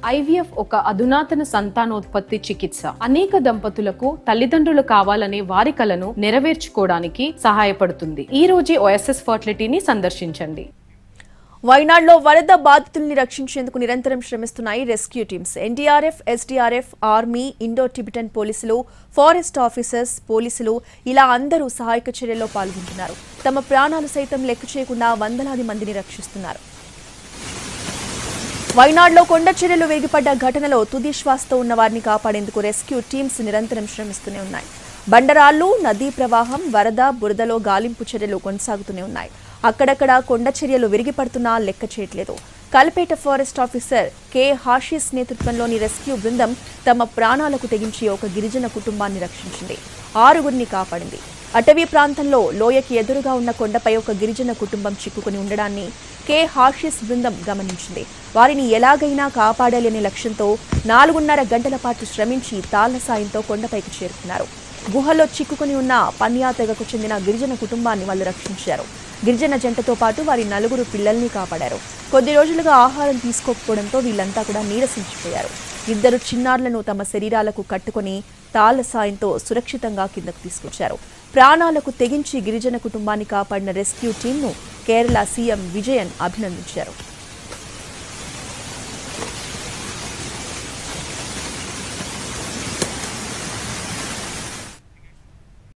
IVF ఒక అధునాతన సంతానోత్పత్తి చికిత్స అనేక దంపతులకు తల్లిదండ్రులు కావాలనే వారి కలను నెరవేర్చుకోవడానికి సహాయపడుతుంది ఈ రోజే ఓఎస్ఎస్ ఫర్టిలిటీని సందర్శించండి వైనాడులో వరద బాధితుల్ని రక్షించేందుకు నిరంతరం శ్రమిస్తున్నాయి rescue teams NDRF SDRF army Indo Tibetan పోలీసులు ఫారెస్ట్ ఆఫీసర్స్ పోలీసులు ఇలా అందరూ సహాయక చర్యల్లో పాల్గొంటున్నారు తమ ప్రాణాలు సైతం లెక్క చేయకుండా వందలాది మందిని రక్షిస్తున్నారు వైనాడులో కొండ చర్యలు వేగిపడ్డ ఘటనలో తుది శ్వాసతో ఉన్న వారిని కాపాడేందుకు రెస్క్యూ టీమ్స్ నిరంతరం శ్రమిస్తూనే ఉన్నాయి బండరాళ్లు నదీ ప్రవాహం వరద బురదలో గాలింపు చర్యలు కొనసాగుతూనే ఉన్నాయి అక్కడక్కడ కొండ చర్యలు విరిగిపడుతున్నా లెక్క చేయట్లేదు Kalpetta forest officer K Hashis నేతృత్వంలోని రెస్క్యూ బృందం తమ ప్రాణాలకు తెగించి ఒక గిరిజన కుటుంబాన్ని రక్షించింది ఆరుగురిని కాపాడింది అటవీ ప్రాంతంలో లోయకి ఎదురుగా ఉన్న కొండపై ఒక గిరిజన కుటుంబం చిక్కుకుని ఉండడాన్ని కె హాషిస్ బృందం గమనించింది వారిని ఎలాగైనా కాపాడాలి అనే లక్ష్యంతో నాలుగున్నర గంటల పాటు శ్రమించి తాళ్ల సాయంతో కొండపైకి చేరుకున్నారు గుహలో చిక్కుకుని ఉన్న పన్యా తెగకు చెందిన గిరిజన కుటుంబాన్ని వాళ్ళు రక్షించారు గిరిజన జంటతో పాటు వారి నలుగురు పిల్లల్ని కాపాడారు కొద్ది రోజులుగా ఆహారం తీసుకోకపోవడంతో వీళ్ళంతా కూడా నీరసించిపోయారు ఇద్దరు చిన్నారులను తమ శరీరాలకు కట్టుకొని తాళ్ల సాయంతో సురక్షితంగా కిందకు తీసుకొచ్చారు ప్రాణాలకు తెగించి గిరిజన కుటుంబాన్ని కాపాడిన రెస్క్యూ టీంను కేరళ సీఎం విజయన్ అభినందించారు